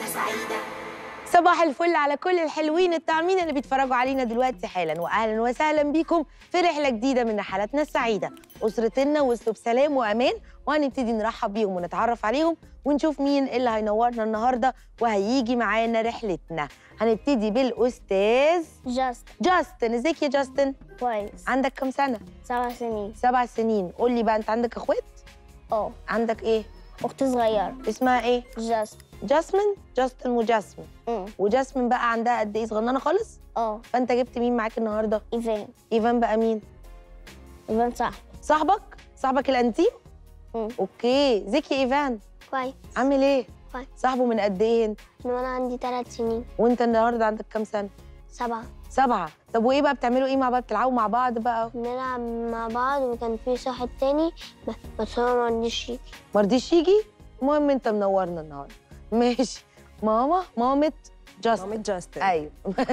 سعيدة صباح الفل على كل الحلوين الطعمين اللي بيتفرجوا علينا دلوقتي حالا واهلا وسهلا بيكم في رحله جديده من رحلاتنا السعيده اسرتنا وصلوا بسلام وامان وهنبتدي نرحب بيهم ونتعرف عليهم ونشوف مين اللي هينورنا النهارده وهيجي معانا رحلتنا هنبتدي بالاستاذ جاست جاستن ازيك يا جاستن كويس عندك كام سنه سبع سنين سبع سنين قول لي بقى انت عندك اخوات اه عندك ايه اختي صغيرة اسمها ايه جاست جاسمين جاستن وجاسمين أمم. وجاسمين بقى عندها قد ايه صغننه خالص اه فانت جبت مين معاك النهارده ايفان ايفان بقى مين ايفان صح صاحبك صاحبك الانتيم أمم. اوكي ازيك يا ايفان كويس عامل ايه كويس. صاحبه من قد ايه انت من وانا عندي ثلاث سنين وانت النهارده عندك كام سنه سبعة سبعه طب وايه بقى بتعملوا ايه مع بعض بتلعبوا مع بعض بقى بنلعب مع بعض وكان في صاحب تاني ب- بس هو ما عنديش يجي ما رضيش يجي المهم انت منورنا النهارده ماشي ماما مامة جاستن مامة جاستن ايوه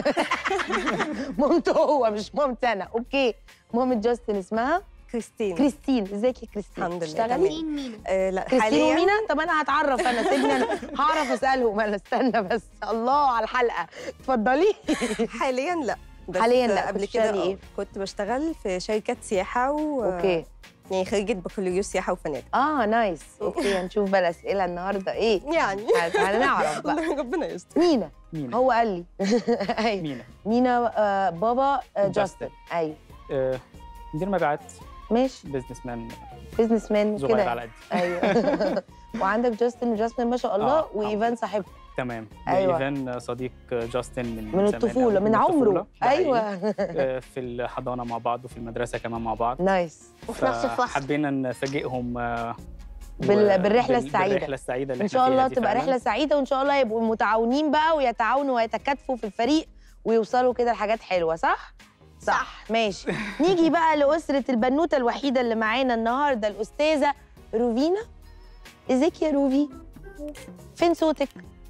مامته هو مش مامتي انا اوكي مامة جاستن اسمها كريستين كريستين ازيك يا كريستين الحمد لله بتشتغلي تمام. مينا آه لا كريستين حاليا ومينا طب انا هتعرف انا سيبني انا هعرف اسالهم انا استنى بس الله على الحلقه اتفضلي حاليا لا بس حالياً لا، قبل كنت كده بتشتغلي آه، إيه؟ كنت بشتغل في شركة سياحة و اوكي يعني خريجة بكالوريوس سياحة وفنادق اه نايس اوكي هنشوف بقى الاسئله النهارده ايه يعني هت- هنعرف بقى ربنا يستر مينا مينا هو قال لي ايوه مينا مينا آه بابا آه جاستن جاستن. ايوه آه، مدير مبيعات ماشي بزنس مان بزنس مان صغير كده على قدي ايوه وعندك جاستن وجاستن ما شاء الله آه، وايفان صاحبه تمام أيوة. ايفان صديق جاستن من من زمان الطفوله أوي، من عمره الطفولة. ده حقيقي. ايوه آه، في الحضانه مع بعض وفي المدرسه كمان مع بعض نايس وفي نفس الفصل حبينا نفاجئهم آه، بال- و- بالرحلة بال- السعيدة. بالرحله السعيده اللي ان إحنا شاء فيها الله دي تبقى فعلاً. رحله سعيده وان شاء الله يبقوا متعاونين بقى ويتعاونوا ويتكاتفوا في الفريق ويوصلوا كده لحاجات حلوه صح صح ماشي نيجي بقى لاسره البنوته الوحيده اللي معانا النهارده الاستاذه روفينا ازيك يا روفي فين صوتك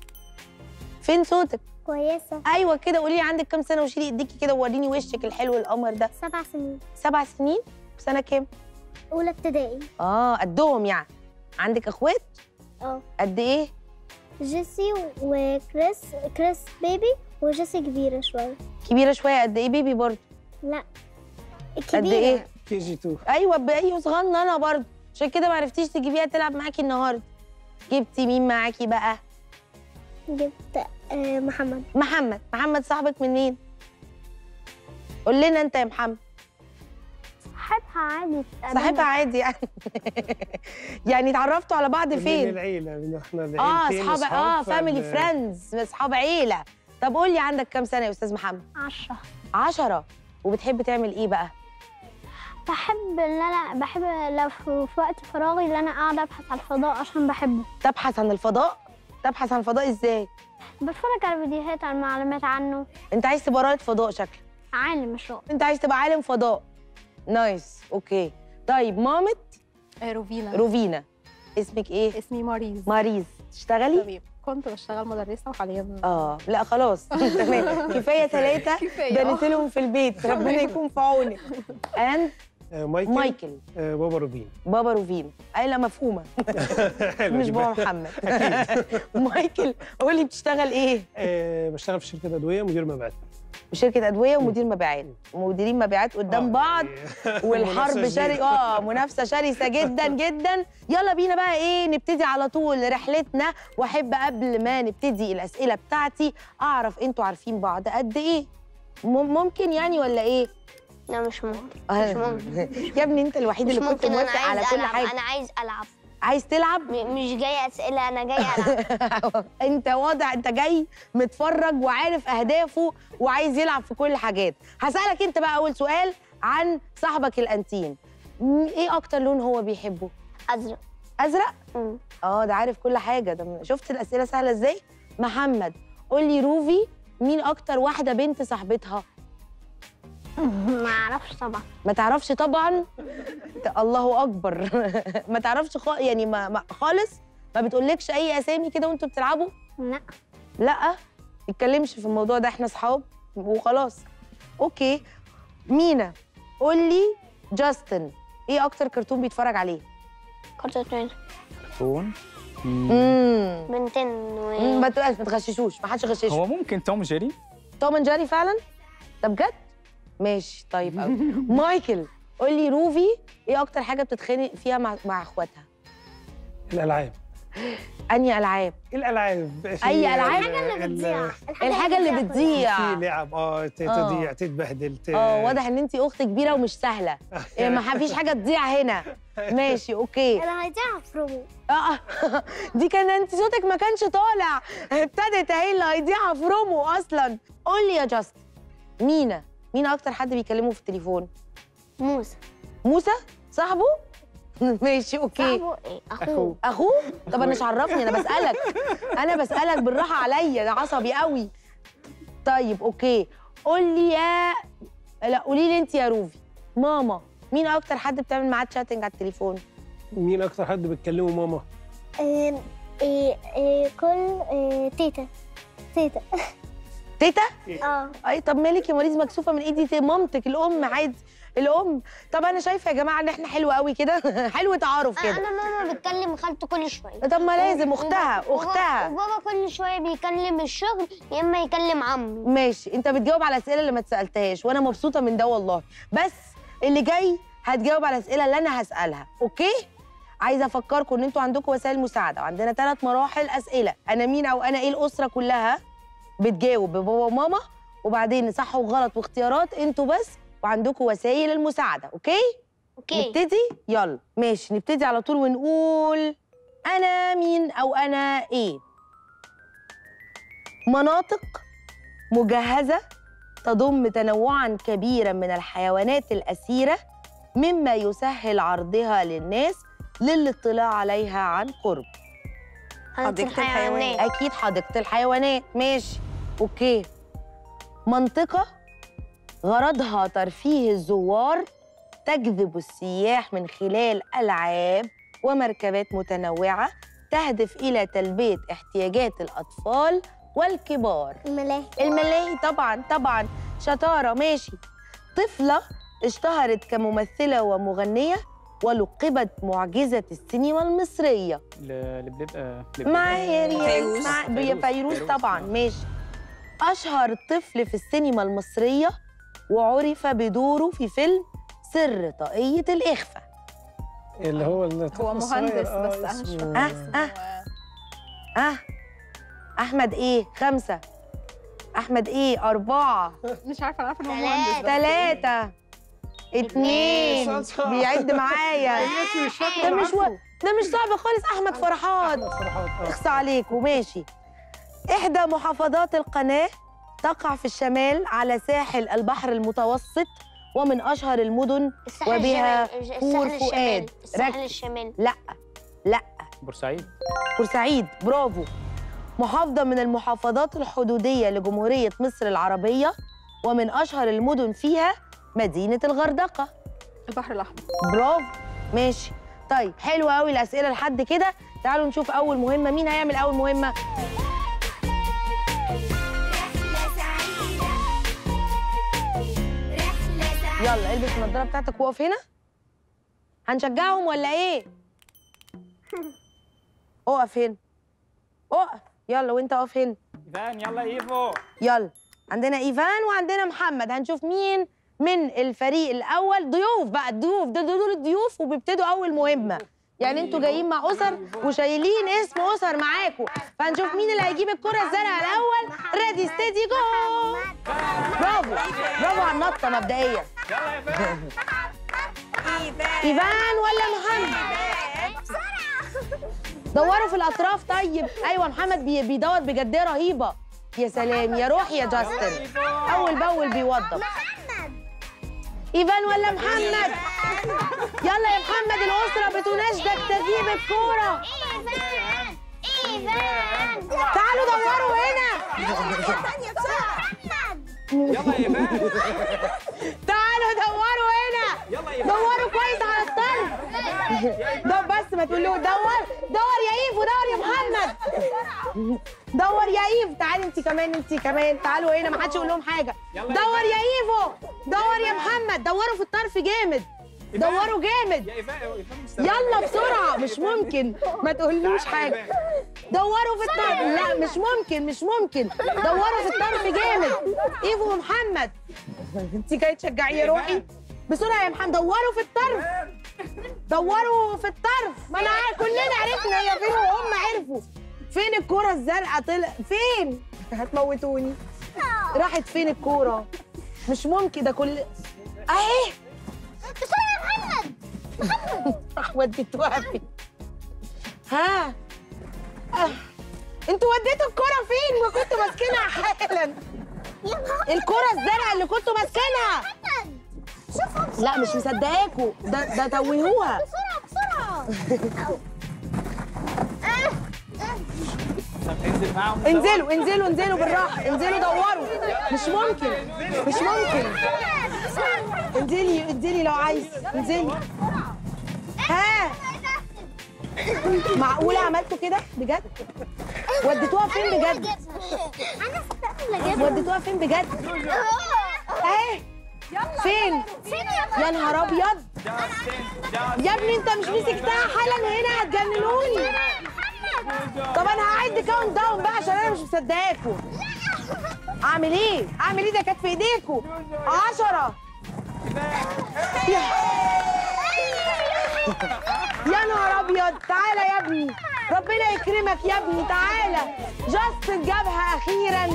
فين صوتك كويسة ايوه كده قولي لي عندك كام سنه وشيلي ايديكي كده ووريني وشك الحلو القمر ده سبع سنين سبع سنين سنه كام أولى ابتدائي اه قدهم يعني عندك اخوات اه قد ايه جيسي وكريس كريس بيبي وجيسي كبيرة شوية كبيره شويه قد ايه بيبي برضه لا قد ايه كي جي 2 ايوه بايوه صغننه برضه عشان كده ما عرفتيش تجيبيها تلعب معاكي النهارده جبتي مين معاكي بقى جبت آه محمد محمد محمد صاحبك منين قول لنا انت يا محمد صاحبها عادي صاحبها عادي يعني يعني اتعرفتوا على بعض من فين العيله من احنا اه عيلتين اصحاب اه وأصحاب، فاميلي فال- فريندز اصحاب عيله طب قول لي عندك كام سنه يا استاذ محمد عشرة عشرة وبتحب تعمل ايه بقى بحب ان انا بحب لو في في وقت فراغي ان انا قاعده ابحث عن الفضاء عشان بحبه تبحث عن الفضاء تبحث عن الفضاء ازاي بتفرج على فيديوهات عن معلومات عنه انت عايز تبقى رائد فضاء شكلك عالم مش رائد انت عايز تبقى عالم فضاء نايس اوكي طيب مامة روفينا روفينا اسمك ايه اسمي ماريز ماريز تشتغلي تمام كنت بشتغل مدرسة وحاليا اه لا خلاص تمام كفايه ثلاثه كفاية بنت لهم في البيت ربنا يكون في عونك اند آه، مايكل مايكل آه، بابا روبين بابا روفين اي لا مفهومه حلو مش دي بابا بقى. محمد مايكل قولي بتشتغل ايه آه، بشتغل في شركه ادويه مدير مبيعات شركه ادويه ومدير مبيعات ومديرين مبيعات قدام آه، بعض يعني والحرب منافسة شري شديدة. اه منافسه شرسه جدا جدا يلا بينا بقى ايه نبتدي على طول رحلتنا واحب قبل ما نبتدي الاسئله بتاعتي اعرف انتوا عارفين بعض قد ايه مم- ممكن يعني ولا ايه لا مش ممكن مش ممكن. يا ابني انت الوحيد مش اللي كنت ممكن انا موافق على عايز كل العب حاجه انا عايز العب عايز تلعب م- مش جايه اسئله انا جايه العب انت واضح انت جاي متفرج وعارف اهدافه وعايز يلعب في كل حاجات هسالك انت بقى اول سؤال عن صاحبك الانتيم م- ايه اكتر لون هو بيحبه ازرق ازرق مم. اه ده عارف كل حاجه ده شفت الاسئله سهله ازاي محمد قول لي روفي مين اكتر واحده بنت صاحبتها ما اعرفش طبعا ما تعرفش طبعا ت- الله اكبر ما تعرفش خ... يعني ما... ما خالص ما بتقولكش اي اسامي كده وانتوا بتلعبوا لا لا نتكلمش في الموضوع ده احنا اصحاب وخلاص اوكي مينا قول لي جاستن ايه اكتر كرتون بيتفرج عليه كرتون كرتون مم. امم بنتين مم، ما تبقاش ما تغششوش ما حدش يغششه هو ممكن توم جيري توم اند جيري فعلا ده بجد ماشي طيب قوي مايكل قول لي روفي ايه اكتر حاجه بتتخانق فيها مع مع اخواتها الالعاب انهي العاب الالعاب في أي ألعاب؟ ال- ال- الحاجه اللي بتضيع في لعب اه ت- آه. تضيع تتبهدل ت- اه واضح ان انت اخت كبيره ومش سهله إيه، ما فيش حاجه تضيع هنا ماشي اوكي انا عايزاها افرمه اه دي كان انت صوتك ما كانش طالع ابتدت اهي اللي هيضيع في رومو اصلا قول لي يا جاست مينا مين اكتر حد بيكلمه في التليفون موسى موسى صاحبه ماشي اوكي صاحبه ايه اخوه اخوه طب انا مش عرفني انا بسالك انا بسالك بالراحه عليا ده عصبي قوي طيب اوكي قول لي يا لا قولي لي انت يا روفي ماما مين اكتر حد بتعمل معاه تشاتنج على التليفون مين اكتر حد بتكلمه ماما إيه إيه إيه كل إيه تيتا تيتا تيتا اه اي طب مالك يا مريض مكسوفه من ايدي تي- مامتك الام عادي الام طب انا شايفه يا جماعه ان احنا حلو قوي كده حلو تعارف كده انا ماما بتكلم خالته كل شويه طب ما لازم اختها وبابا- اختها وبابا كل شويه بيكلم الشغل يا اما يكلم عمي ماشي انت بتجاوب على الاسئله اللي ما اتسالتهاش وانا مبسوطه من ده والله بس اللي جاي هتجاوب على الاسئله اللي انا هسالها اوكي عايزه افكركم ان انتوا عندكم وسائل مساعده وعندنا ثلاث مراحل اسئله انا مين او انا ايه الاسره كلها بتجاوب ببابا وماما وبعدين صح وغلط واختيارات انتوا بس وعندكم وسائل المساعده اوكي اوكي نبتدي يلا ماشي نبتدي على طول ونقول انا مين او انا ايه مناطق مجهزه تضم تنوعا كبيرا من الحيوانات الاسيره مما يسهل عرضها للناس للاطلاع عليها عن قرب حديقة الحيوانات. اكيد حديقه الحيوانات ماشي اوكي منطقه غرضها ترفيه الزوار تجذب السياح من خلال العاب ومركبات متنوعه تهدف الى تلبيه احتياجات الاطفال والكبار الملاهي الملاهي طبعا طبعا شطاره ماشي طفله اشتهرت كممثله ومغنيه ولقبت معجزه السينما المصريه ل- لبلب آه، لبلب- معايا ريان فيروز. مع فيروز. فيروز فيروز طبعا طبعاً. ماشي اشهر طفل في السينما المصريه وعرف بدوره في فيلم سر طاقيه الاخفاء اللي هو الطفل هو الصغير، مهندس آه، بس انا مش اسمه- فاكره آه، اسمه. اه احمد ايه خمسه احمد ايه اربعه مش عارفه انا عارفه ان هو تلاتة. مهندس بس. ثلاثه اتنين شاطرة. بيعد معايا ماشي، مش فاكر، ده أنا مش و... عارفه. ده مش صعب خالص احمد فرحات أحمد فرحات، آه. اخصى عليكم ماشي إحدى محافظات القناة تقع في الشمال على ساحل البحر المتوسط ومن أشهر المدن الساحل وبها الشمالي كور الساحل فؤاد. الشمالي الساحل ركز. الشمالي لا لا بورسعيد بورسعيد برافو محافظة من المحافظات الحدودية لجمهورية مصر العربية ومن أشهر المدن فيها مدينة الغردقة البحر الاحمر برافو ماشي طيب حلو قوي الأسئلة لحد كده تعالوا نشوف أول مهمة مين هيعمل أول مهمة يلا البس النضاره بتاعتك وقف هنا هنشجعهم ولا ايه اقف هنا اقف يلا وانت اقف هنا ايفان يلا ايفو يلا عندنا ايفان وعندنا محمد هنشوف مين من الفريق الاول ضيوف بقى الضيوف ده دول الضيوف وبيبتدوا اول مهمه يعني انتوا جايين مع اسر وشايلين اسم اسر معاكم فهنشوف مين اللي هيجيب الكره الزرقاء الاول ريدي ستيدي جو برافو برافو على النطه مبدئيا يلا ايفان ايفان ولا محمد دوروا في الاطراف طيب ايوه محمد بي- بيدور بجديه رهيبه يا سلام يا روح يا جاستن اول باول بيوضب ايفان ولا محمد يلا يا محمد الاسره بتناشدك تجيب الكوره ايفان ايفان تعالوا دوروا هنا يلا ايفان تعالوا دوروا هنا يلا ايفان دوروا كويس على الطرف ده بس ما تقول له دور دور يا ايف ودور يا محمد دور يا ايف تعالي انت كمان انت كمان تعالوا هنا ما حدش يقول لهم حاجه يلا يا دور يا ايفو دور يا محمد دوروا في الطرف جامد دوروا جامد يا ايفان يا ايفان مستمر. يلا بسرعة مش ممكن ما تقولوش حاجة دوروا في الطرف لا مش ممكن مش ممكن دوروا في الطرف جامد ايفو ومحمد انت جاي تشجعي يا روحي بسرعة يا محمد دوروا في الطرف دوروا في الطرف ما انا عارف كلنا عرفنا هي فين وهم عرفوا فين الكرة الزرقاء طلع فين هتموتوني راحت فين الكورة مش ممكن ده كل اهي بسرعة يا محمد راح وديتوها فين ها آه. انتوا وديتوا الكرة فين ما كنتوا ماسكينها حالا الكرة الزرقاء اللي كنتوا ماسكينها شوفوا لا مش مصدقاكوا ده ده توهوها بسرعة بسرعة طب انزل معاهم انزلوا انزلوا انزلوا بالراحة انزلوا دوروا مش ممكن مش ممكن انزلي انزلي لو عايز انزلي ها معقولة عملتوا كده بجد وديتوها فين بجد أنا استنى جدا وديتوها فين بجد اهي فين فين يا يا نهار ابيض يا ابني انت مش مسكتها حالا وهنا هتجننوني طب انا هعد كاونت داون بقى عشان انا مش مصدقاكوا اعمل ايه اعمل ايه ده كانت في ايديكوا عشرة يا يا نهار ابيض تعالى يا ابني ربنا يكرمك يا ابني تعالى جاستن جابها اخيرا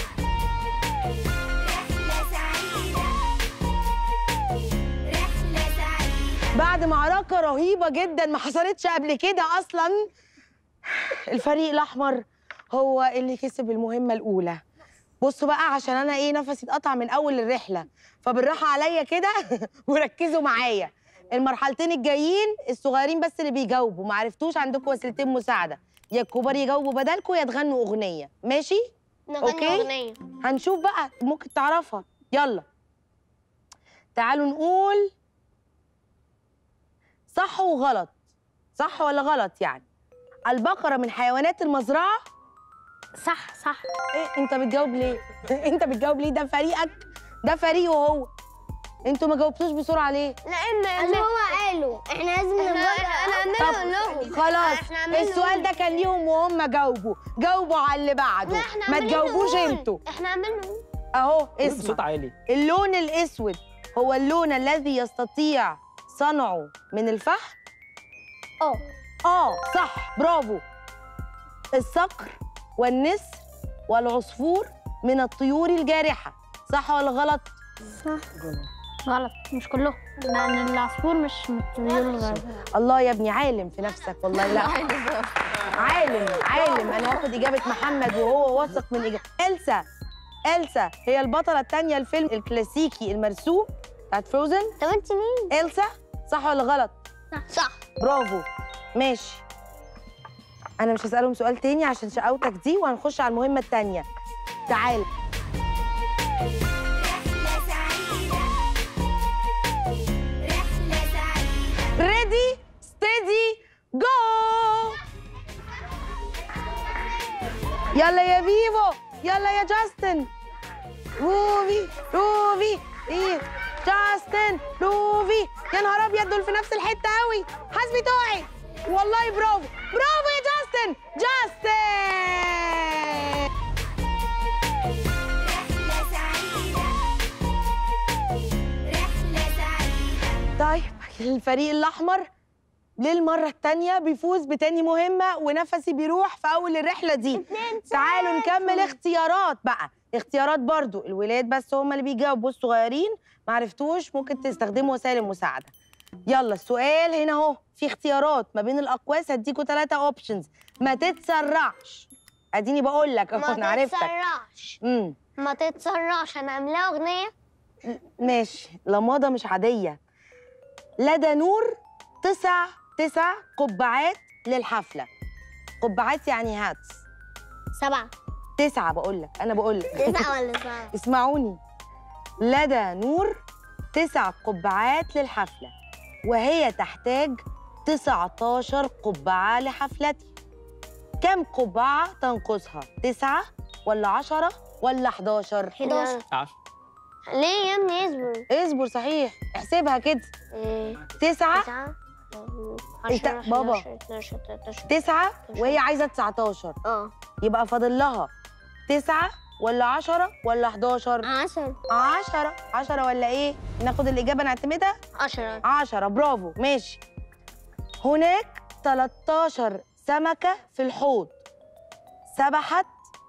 بعد معركة رهيبة جدا ما حصلتش قبل كده أصلا الفريق الأحمر هو اللي كسب المهمة الأولى بصوا بقى عشان أنا إيه نفسي اتقطع من أول الرحلة فبالراحة عليا كده وركزوا معايا المرحلتين الجايين الصغيرين بس اللي بيجاوبوا ما عرفتوش عندكم وسيلتين مساعدة يا الكبار يجاوبوا بدلكم يا تغنوا أغنية ماشي؟ نغني أوكي. أغنية هنشوف بقى ممكن تعرفها يلا تعالوا نقول صح وغلط صح ولا غلط يعني البقرة من حيوانات المزرعة صح صح إيه انت بتجاوب ليه انت بتجاوب ليه ده فريقك ده فريقه هو انتوا ما جاوبتوش بسرعة ليه لأن اللي هو قالوا احنا لازم نجاوب طب لهم خلاص احنا عاملين السؤال ده كان ليهم وهم جاوبوا جاوبوا على اللي بعده ما تجاوبوش انتوا احنا عاملين نقول اهو قول بصوت اسمع عالي اللون الاسود هو اللون الذي يستطيع صنعه من الفحم اه اه صح برافو الصقر والنسر والعصفور من الطيور الجارحة صح ولا غلط؟ غلط مش كلهم لأن العصفور مش من الطيور الغرب الله يا ابني عالم في نفسك والله لا عالم عالم انا واخد اجابة محمد وهو واثق من اجابة إلسا إلسا هي البطلة الثانية الفيلم الكلاسيكي المرسوم بتاعت فروزن طب انت مين؟ إلسا صح ولا غلط؟ صح برافو ماشي انا مش هسألهم سؤال تاني عشان شقاوتك دي وهنخش على المهمة التانية تعال ريدي ستيدي جو يلا يا فيفو يلا يا جاستن روفي روفي ايه جاستن روفي يا نهار ابيض دول في نفس الحته قوي حسبي توعي والله برافو برافو يا جاستن جاستن طيب الفريق الاحمر للمرة التانية بيفوز بتاني مهمة ونفسي بيروح في أول الرحلة دي تعالوا نكمل اختيارات بقى اختيارات برضو الولاد بس هم اللي بيجاوبوا الصغيرين معرفتوش ممكن تستخدموا وسائل المساعدة يلا السؤال هنا اهو في اختيارات ما بين الأقواس هديكوا ثلاثة اوبشنز ما تتسرعش اديني بقول لك اهو انا ما عرفتك تتسرعش امم ما تتسرعش انا عاملاها اغنيه ماشي لماضة مش عادية لدى نور تسع تسع قبعات للحفلة قبعات يعني هاتس سبعه تسعة بقول لك أنا بقول لك تسعه ولا سبعه اسمعوني لدى نور تسع قبعات للحفلة وهي تحتاج 19 قبعة لحفلتي كم قبعة تنقصها؟ تسعة ولا عشرة ولا 11 11 عشرة ليه يا ابني اصبر اصبر صحيح احسبها كده إيه، تسعة تسعة انت- 10 بابا. 11 12 13 تسعة وهي عايزة 19 اه يبقى فاضل لها تسعة ولا عشرة ولا 11 10 عشرة عشرة ولا ايه ناخد الإجابة نعتمدها 10 عشرة برافو ماشي هناك 13 سمكة في الحوض سبحت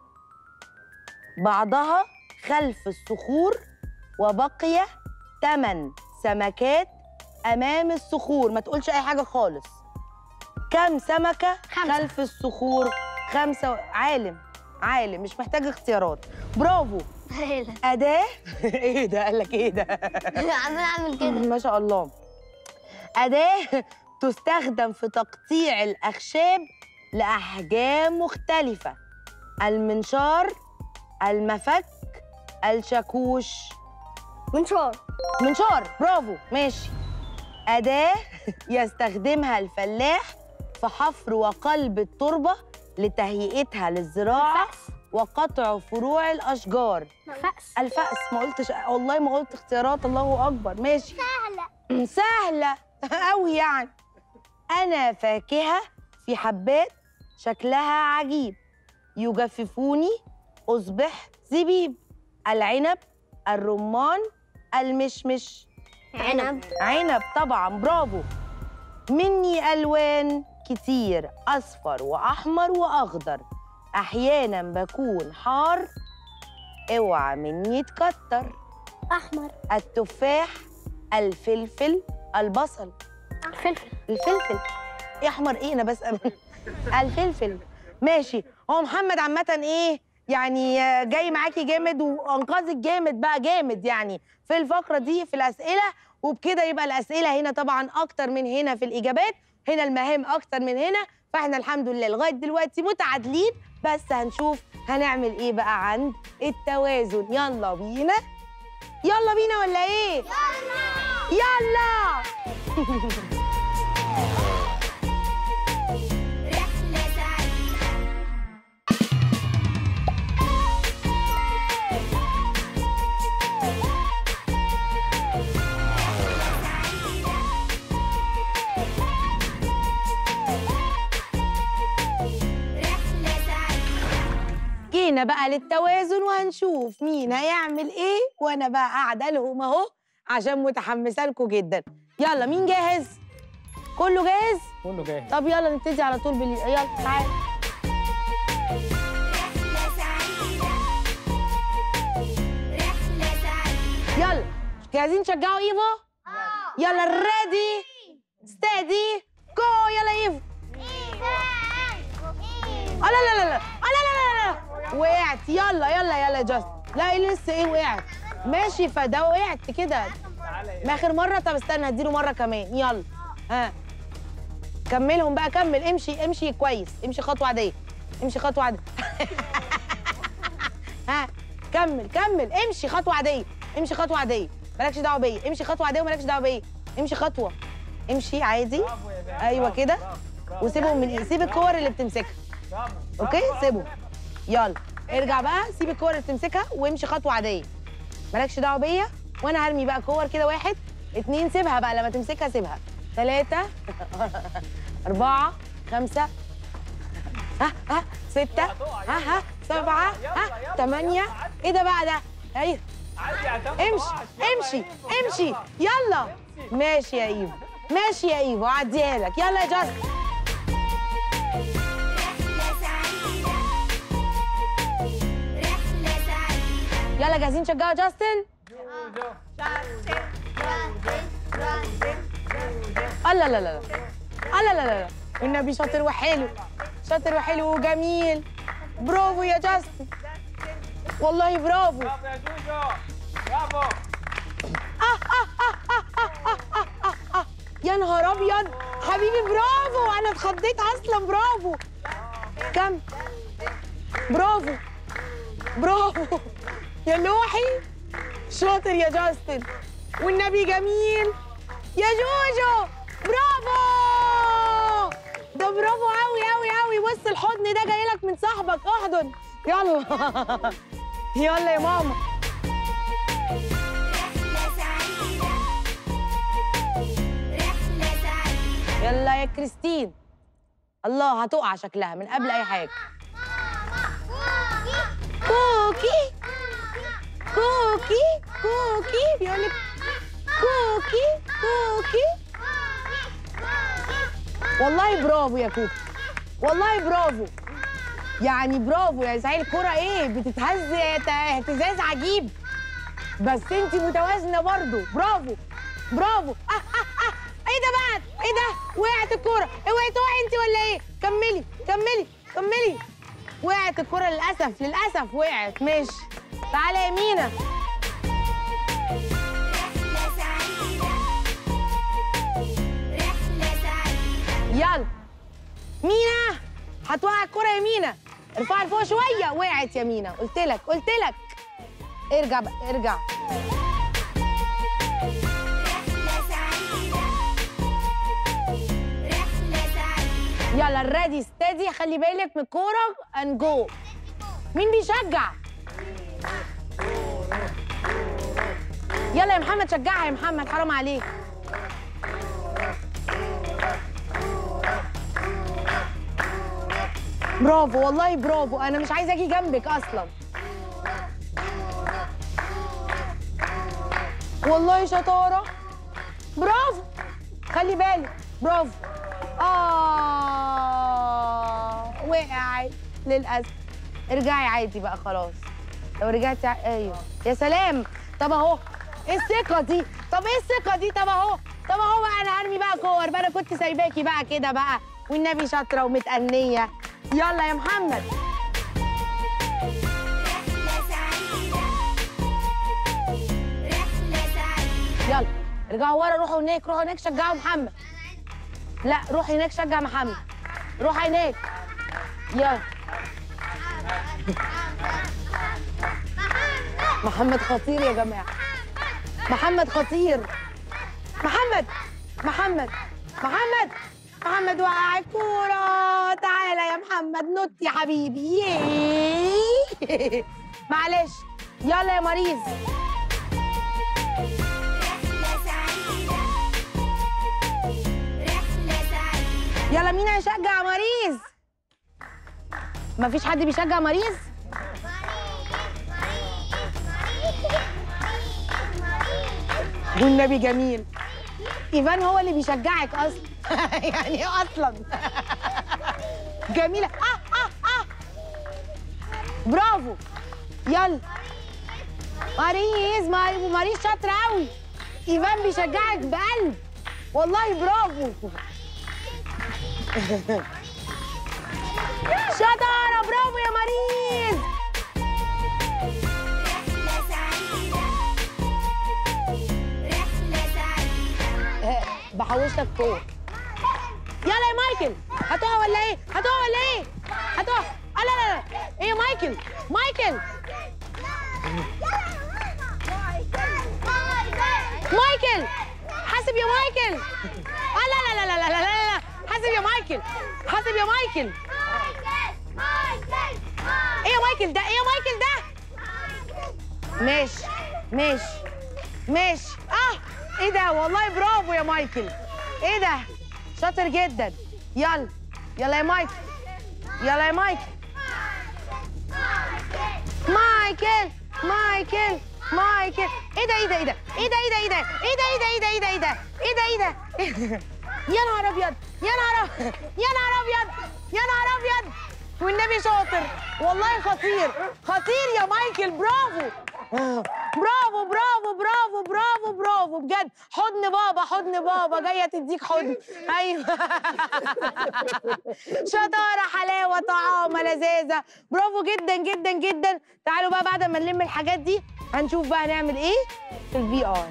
بعضها خلف الصخور وبقي 8 سمكات أمام الصخور ما تقولش أي حاجة خالص كم سمكة خمسة. خلف الصخور خمسة عالم عالم مش محتاج اختيارات برافو أداة إيه ده قال لك إيه ده عمال اعمل كده ما شاء الله أداة تستخدم في تقطيع الأخشاب لأحجام مختلفة المنشار المفك الشاكوش منشار منشار برافو ماشي أداة يستخدمها الفلاح في حفر وقلب التربة لتهيئتها للزراعة وقطع فروع الأشجار فأس الفأس ما قلتش والله ما قلت اختيارات الله أكبر ماشي سهلة سهلة أوي يعني أنا فاكهة في حبات شكلها عجيب يجففوني أصبح زبيب العنب الرمان المشمش عنب عنب طبعا برافو مني ألوان كتير أصفر وأحمر وأخضر أحيانا بكون حار اوعى مني تكتر أحمر التفاح الفلفل البصل فلفل الفلفل ايه احمر ايه انا بسأل الفلفل ماشي هو محمد عامة ايه يعني آه، جاي معاكي جامد وانقذك جامد بقى جامد يعني في الفقرة دي في الأسئلة وبكده يبقى الأسئلة هنا طبعا أكتر من هنا في الإجابات هنا المهام أكتر من هنا فاحنا الحمد لله لغاية دلوقتي متعادلين بس هنشوف هنعمل ايه بقى عند التوازن يلا بينا يلا بينا ولا ايه؟ يلا يلا جينا بقى للتوازن وهنشوف مين هيعمل ايه وانا بقى قاعده لهم اهو عشان متحمسه لكم جدا يلا مين جاهز كله جاهز كله جاهز طب يلا نبتدي على طول بال يلا تعال يلا جاهزين تشجعوا ايفو يلا ريدي ستادي جو يلا ايفو اه لا لا لا لا اه لا لا لا لا وقعت يلا يلا يلا يا جاست لا إيه لسه ايه وقعت ماشي فده وقعت كده ما اخر مره طب استنى هديله مره كمان يلا ها كملهم بقى كمل امشي امشي كويس امشي خطوه عاديه امشي خطوه عاديه ها كمل كمل امشي خطوه عاديه امشي خطوه عاديه مالكش دعوه بيا امشي خطوه عاديه ومالكش دعوه بيا امشي خطوه امشي عادي ايوه كده وسيبهم من ايه سيب الكور اللي بتمسكها اوكي سيبهم يلا ارجع بقى سيب الكور اللي بتمسكها وامشي خطوه عاديه مالكش دعوه بيا وانا هرمي بقى كور كده واحد اتنين سيبها بقى لما تمسكها سيبها ثلاثة أربعة خمسة ها ها ستة ها ها سبعة ها ثمانية إيه ده بقى ده؟ أيوه امشي امشي امشي يلا ماشي يا ايفو ماشي يا ايفو عديها لك يلا يا جاست يلا جاهزين تشجعوا جاستن الله لا لا لا الله لا لا لا والنبي شاطر وحلو شاطر وحلو وجميل برافو يا جاستن والله برافو برافو يا جوجو برافو يا نهار ابيض حبيبي برافو انا اتخضيت اصلا برافو كم برافو برافو يا لوحي شاطر يا جاستن والنبي جميل يا جوجو برافو ده برافو قوي قوي قوي بص الحضن ده جاي لك من صاحبك احضن يلا يلا يا ماما يلا يا كريستين الله هتقع شكلها من قبل اي حاجه كوكي كوكي كوكي بيقول لك كوكي كوكي والله برافو يا كوكي والله برافو يعني برافو يا سعيد الكرة ايه بتتهز اهت- اهتزاز عجيب بس انت متوازنة برضو برافو برافو اه اه اه ايه ده بقى ايه ده وقعت الكرة اوعي تقعي انت ولا ايه كملي كملي كملي وقعت الكرة للأسف للأسف وقعت ماشي تعالى يا مينا يلا مينا هتوقع الكرة يا مينا ارفعها لفوق شوية وقعت يا مينا قلت لك قلت لك ارجع بقى ارجع يلا الريدي ستدي خلي بالك من الكورة اند جو مين بيشجع؟ يلا يا محمد شجعها يا محمد حرام عليك برافو والله برافو انا مش عايزه اجي جنبك اصلا والله شطاره برافو خلي بالك برافو اه وقعت للاسف ارجعي عادي بقى خلاص لو رجعتي ع- ايوه يا سلام طب اهو ايه الثقه دي طب ايه الثقه دي طب اهو طب اهو بقى انا هرمي بقى كور بقى انا كنت سايباكي بقى كده بقى والنبي شاطره ومتأنيه يلا يا محمد يلا ارجعوا ورا روحوا هناك روحوا هناك شجعوا محمد لا روح هناك شجع محمد روح هناك يلا محمد خطير يا جماعه محمد خطير محمد محمد محمد محمد وقع الكورة تعالى يا محمد نط يا حبيبي ياي. معلش يلا يا مريض يلا مين هيشجع مريض مفيش حد بيشجع مريض والنبي جميل ايفان هو اللي بيشجعك اصلا يعني اصلا جميله اه اه اه برافو يلا ماريز ماري- ماريز شاطره قوي ايفان بيشجعك بقلب والله برافو شطاره برافو يا ماريز آه، بحوش لك فوق يلا يا مايكل هتقع ولا ايه هتقع ولا ايه هتقع آه، لا لا لا ايه يا مايكل مايكل مايكل حاسب يا مايكل اه لا لا لا لا لا لا لا لا حاسب يا مايكل حاسب يا مايكل ايه يا مايكل ده ايه يا مايكل ده ماشي ماشي ماشي اه ايه ده والله برافو يا مايكل ايه ده شاطر جدا يلا يلا يا مايكل يلا يا مايكل مايكل مايكل مايكل ايه ده ايه ده ايه ده ايه ده ايه ده ايه ده ايه ده ايه ده ايه ده ايه ده ايه ده ايه ده ايه ده يا نهار ابيض يا نهار أب- يا نهار ابيض يا نهار ابيض والنبي شاطر والله خطير خطير يا مايكل برافو برافو برافو برافو برافو برافو بجد حضن بابا حضن بابا جايه تديك حضن ايوه شطاره حلاوه طعامه لذاذه برافو جدا جدا جدا تعالوا بقى بعد ما نلم الحاجات دي هنشوف بقى هنعمل ايه في الفي ار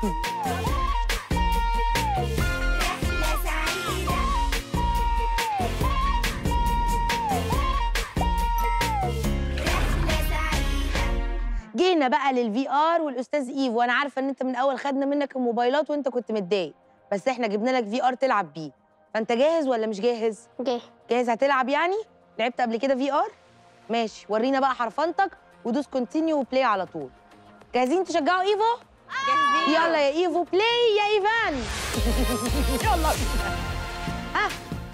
جينا بقى للفي ار والاستاذ ايف وانا عارفه ان انت من اول خدنا منك الموبايلات وانت كنت متضايق بس احنا جبنا لك في ار تلعب بيه فانت جاهز ولا مش جاهز جه جاهز هتلعب يعني لعبت قبل كده في ار ماشي ورينا بقى حرفنتك ودوس كونتينيو وبلاي على طول جاهزين تشجعوا ايفو جاهزين يلا يا ايفو بلاي يا ايفان يلا بينا ها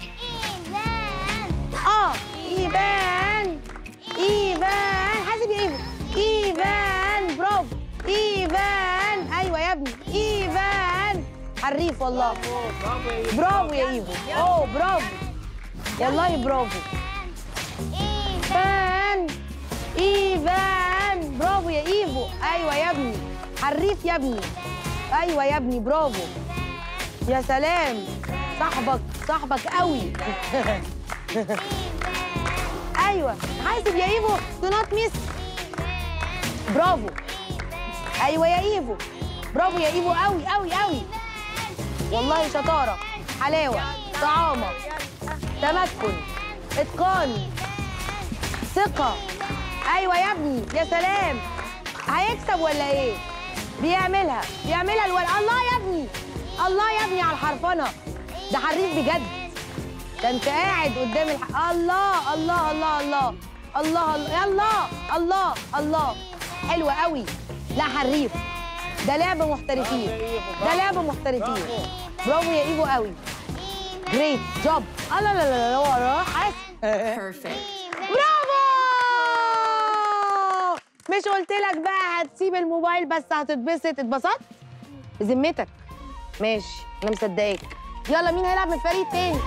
اه ايفان ايفان حاسب يا ايفو ايفان برافو ايفان ايوه يا ابني ايفان حريف والله برافو يا ايفو اوه برافو والله برافو ايفان ايفان برافو يا ايفو ايوه يا ابني حريف يا ابني ايوه يا ابني برافو يا سلام صاحبك صاحبك قوي ايوه حاسب يا ايفو دو نوت ميس برافو ايوه يا ايفو برافو يا ايفو قوي قوي قوي والله شطاره حلاوه طعامه تمكن اتقان ثقه ايوه يا ابني يا سلام هيكسب ولا ايه بيعملها بيعملها الولد الله يا ابني الله يا ابني على الحرفنه ده حريف بجد ده انت قاعد قدام الح... الله الله الله الله الله الله الله الله الله حلوه قوي لا حريف ده لعبه محترفين ده لعبه محترفين برافو يا ايفو قوي جريت جوب لا لا لا لا وراه حاسس برافو مش قلت لك بقى هتسيب الموبايل بس هتتبسط اتبسطت بذمتك ماشي انا مصدقاك يلا مين هيلعب من الفريق التاني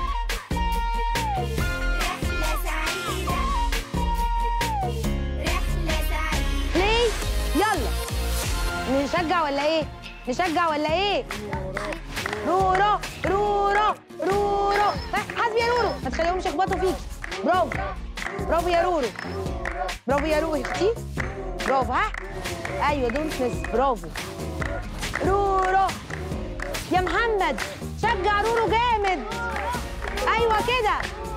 ليه يلا نشجع ولا ايه نشجع ولا ايه رورو رورو رورو ها، حاسب يا رورو ما تخليهمش يخبطوا فيك برافو برافو يا رورو برافو يا رورو اختي برافو ها ايوه دونت مس برافو رورو يا محمد شجع رورو جامد ايوه كده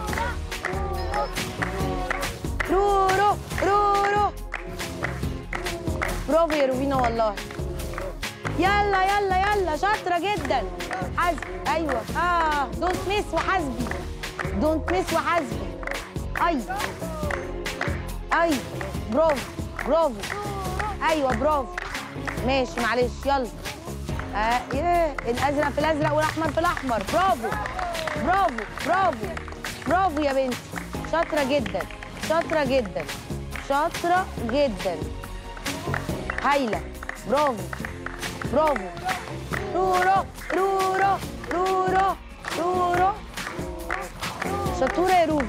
رورو رورو برافو يا روبينا والله يلا يلا يلا شاطره جدا حسبي ايوه اه دونت ميس وحسبي دونت ميس وحسبي اي اي برافو برافو ايوه برافو ماشي معلش يلا آه ايه الازرق في الازرق والاحمر في الاحمر برافو برافو برافو برافو يا بنتي شاطره جدا شاطره جدا شاطره جدا هايله برافو برافو رورو رورو رورو رورو شطوره يا روبي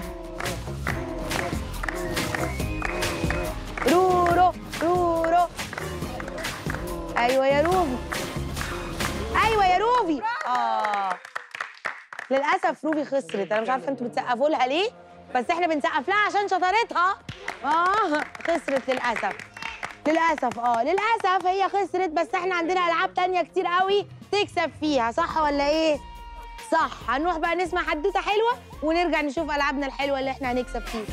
رورو رورو ايوه يا روبي ايوه يا روبي اه للاسف روبي خسرت انا مش عارفه انتوا بتسقفوا لها ليه بس احنا بنسقف لها عشان شطارتها اه خسرت للاسف للاسف اه للاسف هي خسرت بس احنا عندنا العاب تانية كتير قوي تكسب فيها صح ولا ايه صح هنروح بقى نسمع حدوته حلوه ونرجع نشوف العابنا الحلوه اللي احنا هنكسب فيها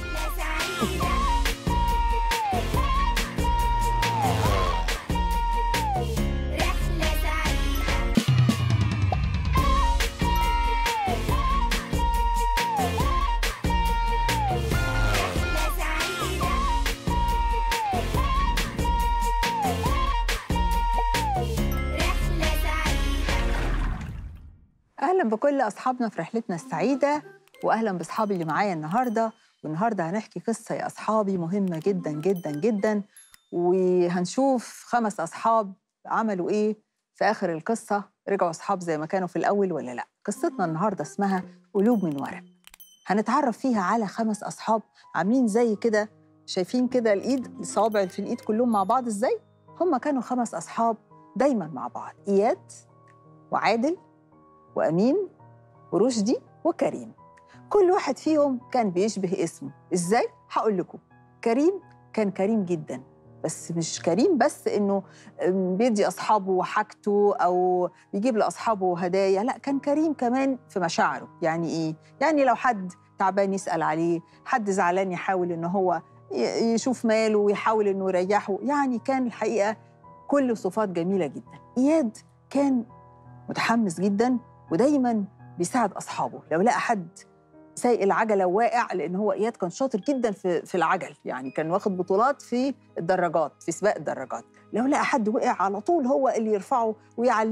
اهلا بكل اصحابنا في رحلتنا السعيده واهلا باصحابي اللي معايا النهارده والنهارده هنحكي قصه يا اصحابي مهمه جدا جدا جدا وهنشوف خمس اصحاب عملوا ايه في اخر القصه رجعوا اصحاب زي ما كانوا في الاول ولا لا قصتنا النهارده اسمها قلوب من ورق هنتعرف فيها على خمس اصحاب عاملين زي كده شايفين كده الايد الصوابع اللي في الايد كلهم مع بعض ازاي هم كانوا خمس اصحاب دايما مع بعض اياد وعادل وأمين ورشدي وكريم كل واحد فيهم كان بيشبه اسمه إزاي؟ هقول لكم كريم كان كريم جدا بس مش كريم بس إنه بيدي أصحابه حاجته أو بيجيب لأصحابه هدايا لا كان كريم كمان في مشاعره يعني إيه؟ يعني لو حد تعبان يسأل عليه حد زعلان يحاول إن هو ي- يشوف ماله ويحاول إنه يريحه يعني كان الحقيقة كل صفات جميلة جدا إياد كان متحمس جدا ودايما بيساعد اصحابه لو لقى حد سايق العجله واقع لان هو اياد كان شاطر جدا في في العجل يعني كان واخد بطولات في الدراجات في سباق الدراجات لو لقى حد وقع على طول هو اللي يرفعه ويعلمه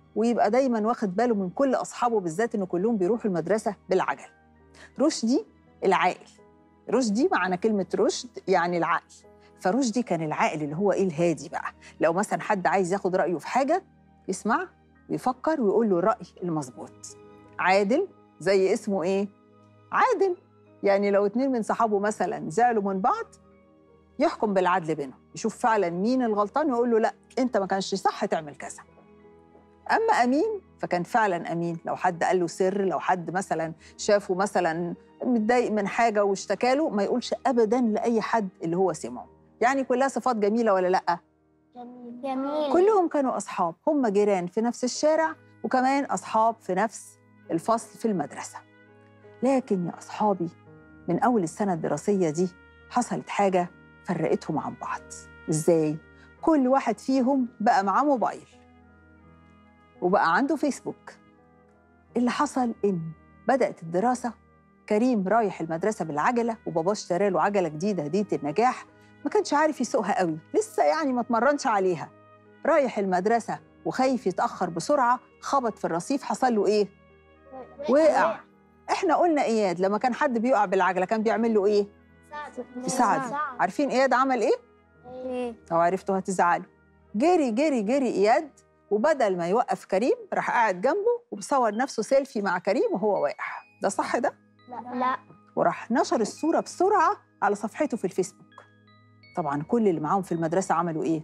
ويبقى دايما واخد باله من كل اصحابه بالذات ان كلهم بيروحوا المدرسه بالعجل رشدي العاقل رشدي معنى كلمه رشد يعني العقل فرشدي كان العاقل اللي هو ايه الهادي بقى لو مثلا حد عايز ياخد رايه في حاجه يسمع ويفكر ويقول له الراي المظبوط عادل زي اسمه ايه عادل يعني لو اتنين من صحابه مثلا زعلوا من بعض يحكم بالعدل بينهم يشوف فعلا مين الغلطان ويقول له لا انت ما كانش صح تعمل كذا اما امين فكان فعلا امين لو حد قال له سر لو حد مثلا شافه مثلا متضايق من حاجه واشتكى له ما يقولش ابدا لاي حد اللي هو سمعه يعني كلها صفات جميله ولا لا جميل كلهم كانوا اصحاب هم جيران في نفس الشارع وكمان اصحاب في نفس الفصل في المدرسه لكن يا اصحابي من اول السنه الدراسيه دي حصلت حاجه فرقتهم عن بعض ازاي كل واحد فيهم بقى معاه موبايل وبقى عنده فيسبوك اللي حصل ان بدات الدراسه كريم رايح المدرسه بالعجله وباباه اشترى له عجله جديده هديه النجاح ما كانش عارف يسوقها قوي لسه يعني ما اتمرنش عليها رايح المدرسه وخايف يتاخر بسرعه خبط في الرصيف حصل له ايه وقع احنا قلنا اياد لما كان حد بيقع بالعجله كان بيعمل له ايه يساعده عارفين اياد عمل ايه لو عرفتوا هتزعلوا جري جري جري اياد وبدل ما يوقف كريم راح قاعد جنبه وبصور نفسه سيلفي مع كريم وهو واقع ده صح ده لا وراح نشر الصوره بسرعه على صفحته في الفيسبوك طبعا كل اللي معاهم في المدرسه عملوا ايه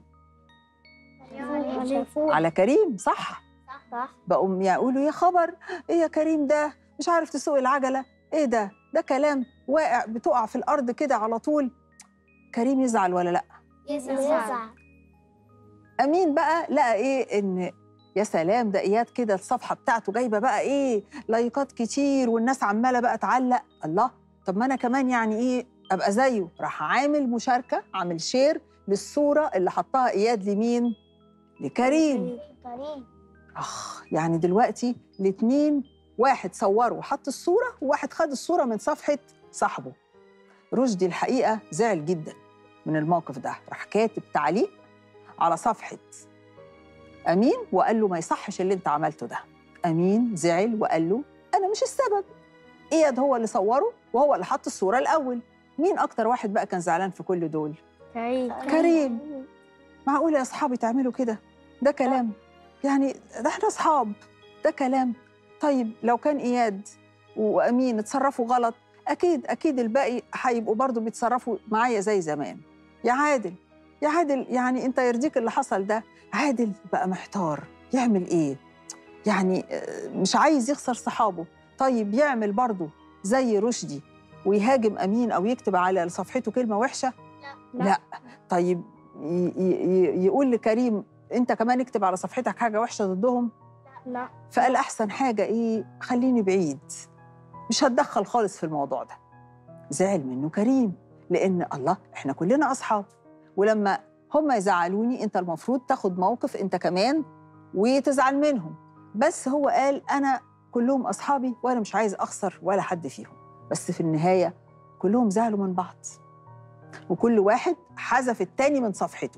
على كريم صح صح بقوا يقولوا يا خبر ايه يا كريم ده مش عارف تسوق العجله ايه ده ده كلام واقع بتقع في الارض كده على طول كريم يزعل ولا لا يزعل امين بقى لقى ايه ان يا سلام ده اياد كده الصفحه بتاعته جايبه بقى ايه لايكات كتير والناس عماله بقى تعلق الله طب ما انا كمان يعني ايه ابقى زيه راح عامل مشاركه عامل شير للصوره اللي حطها اياد لمين لكريم كريم اخ يعني دلوقتي الاتنين واحد صوره وحط الصوره وواحد خد الصوره من صفحه صاحبه رشدي الحقيقه زعل جدا من الموقف ده راح كاتب تعليق على صفحه امين وقال له ما يصحش اللي انت عملته ده امين زعل وقال له انا مش السبب اياد هو اللي صوره وهو اللي حط الصوره الاول مين اكتر واحد بقى كان زعلان في كل دول كريم كريم. معقول يا اصحابي تعملوا كده ده كلام يعني ده احنا اصحاب ده كلام طيب لو كان اياد وامين اتصرفوا غلط اكيد اكيد الباقي هيبقوا برضو بيتصرفوا معايا زي زمان يا عادل يا عادل يعني انت يرضيك اللي حصل ده عادل بقى محتار يعمل ايه يعني آه، مش عايز يخسر صحابه طيب يعمل برضو زي رشدي ويهاجم امين او يكتب على صفحته كلمه وحشه لا. لا طيب ي- ي- يقول لكريم انت كمان اكتب على صفحتك حاجه وحشه ضدهم لا فقال احسن حاجه ايه خليني بعيد مش هتدخل خالص في الموضوع ده زعل منه كريم لان الله احنا كلنا اصحاب ولما هم يزعلوني انت المفروض تاخد موقف انت كمان وتزعل منهم بس هو قال انا كلهم اصحابي وانا مش عايز اخسر ولا حد فيهم بس في النهايه كلهم زعلوا من بعض وكل واحد حذف التاني من صفحته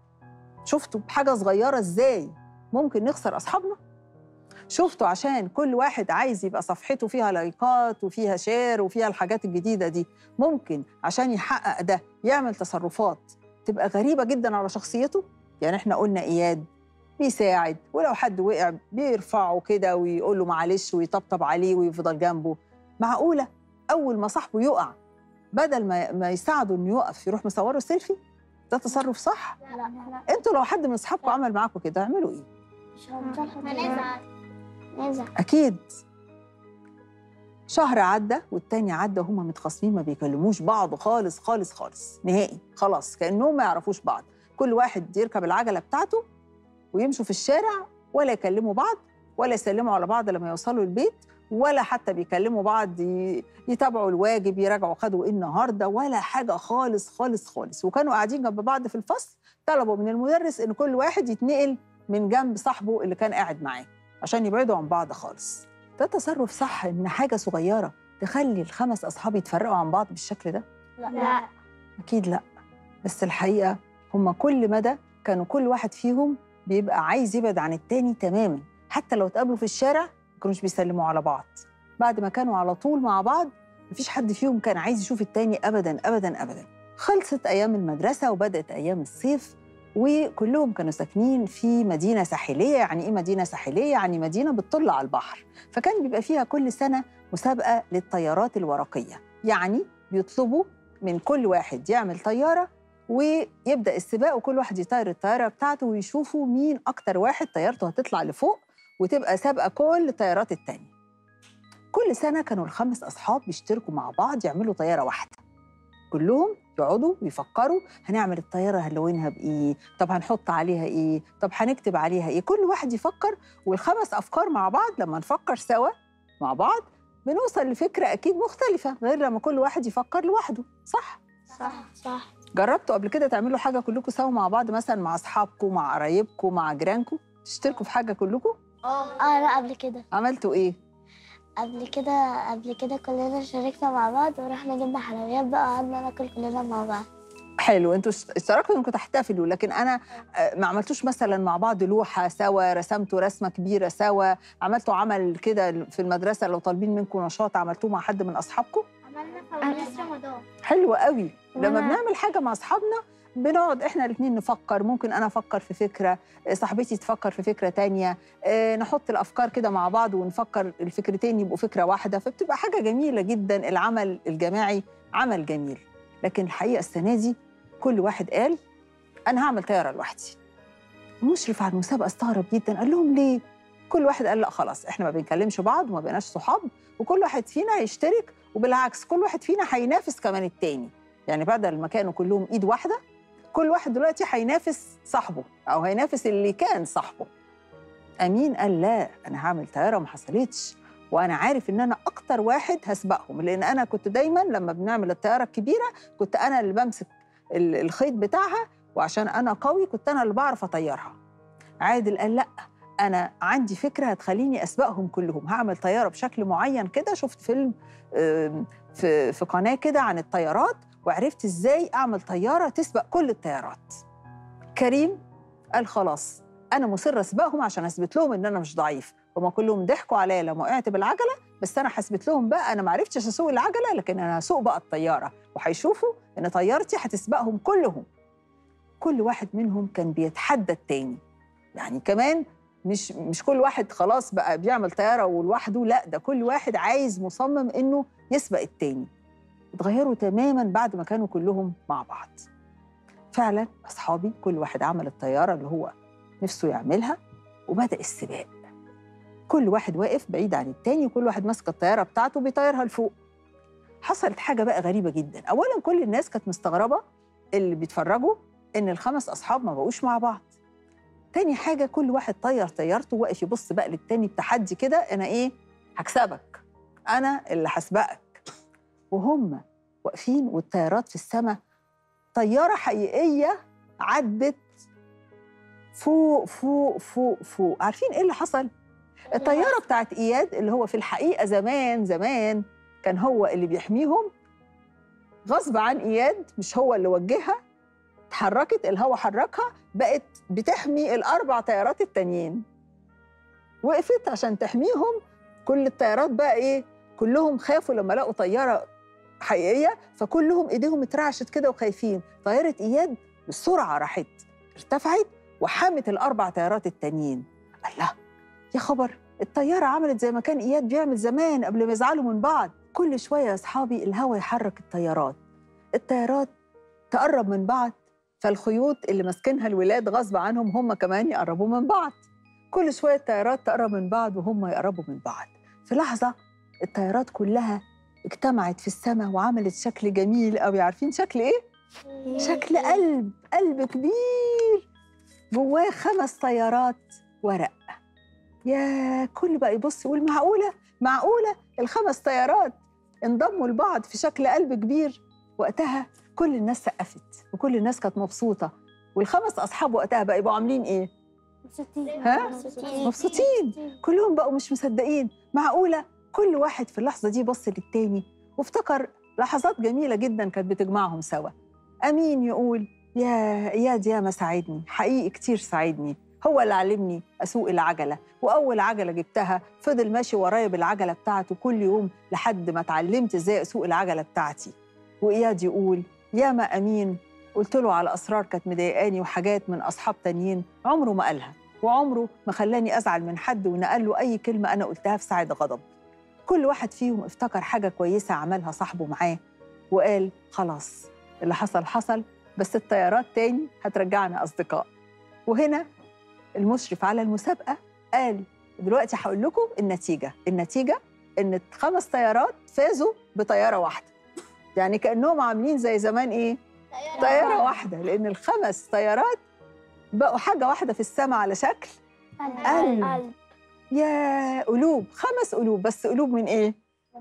شفتوا بحاجه صغيره ازاي ممكن نخسر اصحابنا شفتوا عشان كل واحد عايز يبقى صفحته فيها لايكات وفيها شير وفيها الحاجات الجديده دي ممكن عشان يحقق ده يعمل تصرفات تبقى غريبه جدا على شخصيته يعني احنا قلنا اياد بيساعد ولو حد وقع بيرفعه كده ويقول له معلش ويطبطب عليه ويفضل جنبه معقوله اول ما صاحبه يقع بدل ما ما يساعده انه يقف يروح مصوره سيلفي ده تصرف صح لا لا انتوا لو حد من اصحابكم عمل معاكم كده اعملوا ايه هنزعل نزعل أكيد شهر عدى والتاني عدى وهما متخاصمين ما بيكلموش بعض خالص خالص خالص نهائي خلاص كأنهم ما يعرفوش بعض كل واحد يركب العجلة بتاعته ويمشوا في الشارع ولا يكلموا بعض ولا يسلموا على بعض لما يوصلوا البيت ولا حتى بيكلموا بعض ي- يتابعوا الواجب يراجعوا خدوا ايه النهارده ولا حاجه خالص خالص خالص وكانوا قاعدين جنب بعض في الفصل طلبوا من المدرس ان كل واحد يتنقل من جنب صاحبه اللي كان قاعد معاه عشان يبعدوا عن بعض خالص ده تصرف صح ان حاجه صغيره تخلي الخمس اصحاب يتفرقوا عن بعض بالشكل ده لا اكيد لا بس الحقيقه هم كل مدى كانوا كل واحد فيهم بيبقى عايز يبعد عن التاني تماما حتى لو اتقابلوا في الشارع ما كانوش بيسلموا على بعض بعد ما كانوا على طول مع بعض مفيش حد فيهم كان عايز يشوف التاني ابدا ابدا ابدا خلصت ايام المدرسه وبدات ايام الصيف وكلهم كانوا ساكنين في مدينه ساحليه يعني ايه مدينه ساحليه يعني مدينه بتطل على البحر فكان بيبقى فيها كل سنه مسابقه للطيارات الورقيه يعني بيطلبوا من كل واحد يعمل طياره ويبدا السباق وكل واحد يطير الطياره بتاعته ويشوفوا مين اكتر واحد طيارته هتطلع لفوق وتبقى سابقه كل الطيارات التانية كل سنه كانوا الخمس اصحاب بيشتركوا مع بعض يعملوا طياره واحده كلهم يقعدوا ويفكروا هنعمل الطياره هنلونها بايه طب هنحط عليها ايه طب هنكتب عليها ايه كل واحد يفكر والخمس افكار مع بعض لما نفكر سوا مع بعض بنوصل لفكره اكيد مختلفه غير لما كل واحد يفكر لوحده صح صح صح جربتوا قبل كده تعملوا حاجه كلكم سوا مع بعض مثلا مع اصحابكم مع قرايبكم مع جيرانكم تشتركوا في حاجه كلكم اه لا قبل كده عملتوا ايه قبل كده قبل كده كلنا شاركنا مع بعض ورحنا جبنا حلويات بقى وقعدنا ناكل كلنا مع بعض حلو انتوا اشت- اشتركتوا انكم تحتفلوا لكن انا آه، ما عملتوش مثلا مع بعض لوحه سوا رسمتوا رسمه كبيره سوا عملتوا عمل كده في المدرسه لو طالبين منكم نشاط عملتوه مع حد من اصحابكم عملنا فوانيس رمضان حلو قوي لما وأنا- بنعمل حاجه مع اصحابنا بنقعد احنا الاثنين نفكر ممكن انا افكر في فكره آه، صاحبتي تفكر في فكره تانية آه، نحط الافكار كده مع بعض ونفكر الفكرتين يبقوا فكره واحده فبتبقى حاجه جميله جدا العمل الجماعي عمل جميل لكن الحقيقه السنه دي كل واحد قال انا هعمل طياره لوحدي المشرف على المسابقه استغرب جدا قال لهم ليه كل واحد قال لا خلاص احنا ما بنكلمش بعض وما بقيناش صحاب وكل واحد فينا هيشترك وبالعكس كل واحد فينا هينافس كمان التاني يعني بدل ما كانوا كلهم ايد واحده كل واحد دلوقتي هينافس صاحبه او هينافس اللي كان صاحبه امين قال لا انا هعمل طياره ما حصلتش وانا عارف ان انا اكتر واحد هسبقهم لان انا كنت دايما لما بنعمل الطياره الكبيره كنت انا اللي بمسك ال- الخيط بتاعها وعشان انا قوي كنت انا اللي بعرف اطيرها عادل قال لا انا عندي فكره هتخليني اسبقهم كلهم هعمل طياره بشكل معين كده شفت فيلم آم، في في قناه كده عن الطيارات وعرفت ازاي اعمل طياره تسبق كل الطيارات كريم قال خلاص انا مصر اسبقهم عشان اثبت لهم ان انا مش ضعيف هما كلهم ضحكوا عليا لما وقعت بالعجله بس انا هثبت لهم بقى انا ما عرفتش اسوق العجله لكن انا هسوق بقى الطياره وهيشوفوا ان طيارتي هتسبقهم كلهم كل واحد منهم كان بيتحدى التاني يعني كمان مش مش كل واحد خلاص بقى بيعمل طياره ولوحده لا ده كل واحد عايز مصمم انه يسبق التاني اتغيروا تماما بعد ما كانوا كلهم مع بعض فعلا اصحابي كل واحد عمل الطياره اللي هو نفسه يعملها وبدا السباق كل واحد واقف بعيد عن التاني وكل واحد ماسك الطياره بتاعته بيطيرها لفوق حصلت حاجه بقى غريبه جدا اولا كل الناس كانت مستغربه اللي بيتفرجوا ان الخمس اصحاب ما بقوش مع بعض تاني حاجه كل واحد طير طيارته واقف يبص بقى للتاني بتحدي كده انا ايه هكسبك انا اللي هسبقك وهم واقفين والطيارات في السماء طياره حقيقيه عدت فوق فوق فوق فوق عارفين ايه اللي حصل الطياره بتاعت اياد اللي هو في الحقيقه زمان زمان كان هو اللي بيحميهم غصب عن اياد مش هو اللي وجهها اتحركت الهوا حركها بقت بتحمي الاربع طيارات التانيين وقفت عشان تحميهم كل الطيارات بقى ايه كلهم خافوا لما لقوا طياره حقيقيه فكلهم ايديهم اترعشت كده وخايفين طياره اياد بسرعه راحت ارتفعت وحمت الاربع طيارات التانيين الله يا خبر الطياره عملت زي ما كان اياد بيعمل زمان قبل ما يزعلوا من بعض كل شويه يا اصحابي الهوا يحرك الطيارات الطيارات تقرب من بعض فالخيوط اللي ماسكينها الولاد غصب عنهم هم كمان يقربوا من بعض كل شويه الطيارات تقرب من بعض وهم يقربوا من بعض في لحظه الطيارات كلها اجتمعت في السماء وعملت شكل جميل قوي عارفين شكل ايه شكل قلب قلب كبير جواه خمس طيارات ورق يا كل بقى يبص يقول معقوله معقوله الخمس طيارات انضموا لبعض في شكل قلب كبير وقتها كل الناس سقفت وكل الناس كانت مبسوطه والخمس اصحاب وقتها بقى يبقوا عاملين ايه ها؟ مبسوطين كلهم بقوا مش مصدقين معقوله كل واحد في اللحظه دي بص للتاني وافتكر لحظات جميله جدا كانت بتجمعهم سوا امين يقول يا اياد يا ما ساعدني حقيقي كتير ساعدني هو اللي علمني اسوق العجله واول عجله جبتها فضل ماشي ورايا بالعجله بتاعته كل يوم لحد ما اتعلمت ازاي اسوق العجله بتاعتي واياد يقول يا ما امين قلت له على اسرار كانت مضايقاني وحاجات من اصحاب تانيين عمره ما قالها وعمره ما خلاني ازعل من حد ونقل له اي كلمه انا قلتها في ساعه غضب كل واحد فيهم افتكر حاجه كويسه عملها صاحبه معاه وقال خلاص اللي حصل حصل بس الطيارات تاني هترجعنا اصدقاء وهنا المشرف على المسابقه قال دلوقتي هقول لكم النتيجه النتيجه ان خمس طيارات فازوا بطياره واحده يعني كانهم عاملين زي زمان ايه طياره واحده لان الخمس طيارات بقوا حاجه واحده في السماء على شكل قلب. قلب يا قلوب خمس قلوب بس قلوب من ايه